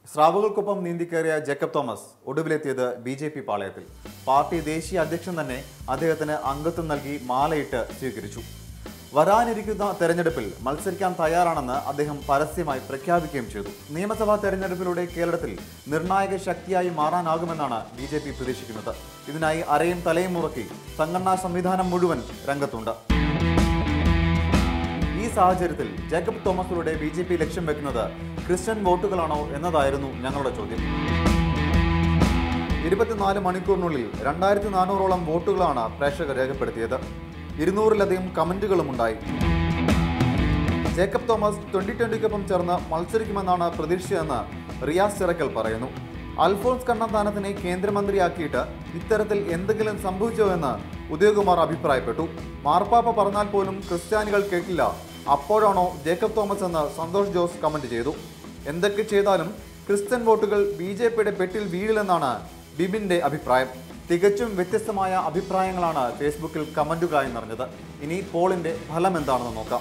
സ്രാവുകൾക്കൊപ്പം നീന്തിക്കയറിയ ജേക്കബ് തോമസ് ഒടുവിലെത്തിയത് B J P പാളയത്തിൽ പാർട്ടി ദേശീയ അധ്യക്ഷൻ തന്നെ അദ്ദേഹത്തിന് അംഗത്വം നൽകി മാലയിട്ട് സ്വീകരിച്ചു വരാനിരിക്കുന്ന തെരഞ്ഞെടുപ്പിൽ മത്സരിക്കാൻ തയ്യാറാണെന്ന് അദ്ദേഹം പരസ്യമായി പ്രഖ്യാപിക്കുകയും ചെയ്തു നിയമസഭാ തെരഞ്ഞെടുപ്പിലൂടെ കേരളത്തിൽ നിർണായക ശക്തിയായി മാറാനാകുമെന്നാണ് ബി ജെ പി പ്രതീക്ഷിക്കുന്നത് ഇതിനായി അരയും തലയും മുറക്കി സംഘടനാ സംവിധാനം മുഴുവൻ രംഗത്തുണ്ട് ഈ സാഹചര്യത്തിൽ ജേക്കബ് തോമസിലൂടെ ബി ജെ പി ലക്ഷ്യം വെക്കുന്നത് ക്രിസ്ത്യൻ വോട്ടുകളാണോ എന്നതായിരുന്നു ഞങ്ങളുടെ ചോദ്യം ഇരുപത്തിനാല് മണിക്കൂറിനുള്ളിൽ രണ്ടായിരത്തി നാനൂറോളം വോട്ടുകളാണ് പ്രേക്ഷകർ രേഖപ്പെടുത്തിയത് ഇരുന്നൂറിലധികം കമന്റുകളും ഉണ്ടായി ജേക്കബ് തോമസ് ട്വന്റി ട്വന്റിക്കൊപ്പം ചേർന്ന് മത്സരിക്കുമെന്നാണ് പ്രതീക്ഷയെന്ന് റിയാസ് ചിറക്കൽ പറയുന്നു അൽഫോൺസ് കണ്ണന്താനത്തിനെ കേന്ദ്രമന്ത്രിയാക്കിയിട്ട് ഇത്തരത്തിൽ എന്തെങ്കിലും സംഭവിച്ചോ എന്ന് ഉദയകുമാർ അഭിപ്രായപ്പെട്ടു മാർപ്പാപ്പ പറഞ്ഞാൽ പോലും ക്രിസ്ത്യാനികൾ കേട്ടില്ല അപ്പോഴാണോ ജേക്കബ് തോമസ് എന്ന് സന്തോഷ് ജോസ് കമന്റ് ചെയ്തു എന്തൊക്കെ ചെയ്താലും ക്രിസ്ത്യൻ വോട്ടുകൾ ബി ജെ പിയുടെ പെട്ടിൽ വീഴില്ലെന്നാണ് ബിബിന്റെ അഭിപ്രായം തികച്ചും വ്യത്യസ്തമായ അഭിപ്രായങ്ങളാണ് ഫേസ്ബുക്കിൽ കമന്റുകളായി നിറഞ്ഞത് ഇനി പോളിന്റെ ഫലം എന്താണെന്ന് നോക്കാം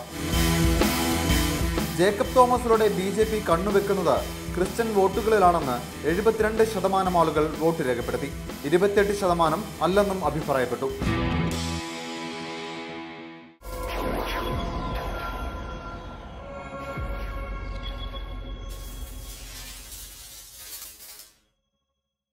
ജേക്കബ് തോമസിലൂടെ ബി ജെ പി കണ്ണുവെക്കുന്നത് ക്രിസ്ത്യൻ വോട്ടുകളിലാണെന്ന് എഴുപത്തിരണ്ട് ശതമാനം ആളുകൾ വോട്ട് രേഖപ്പെടുത്തി ഇരുപത്തിയെട്ട് ശതമാനം അല്ലെന്നും അഭിപ്രായപ്പെട്ടു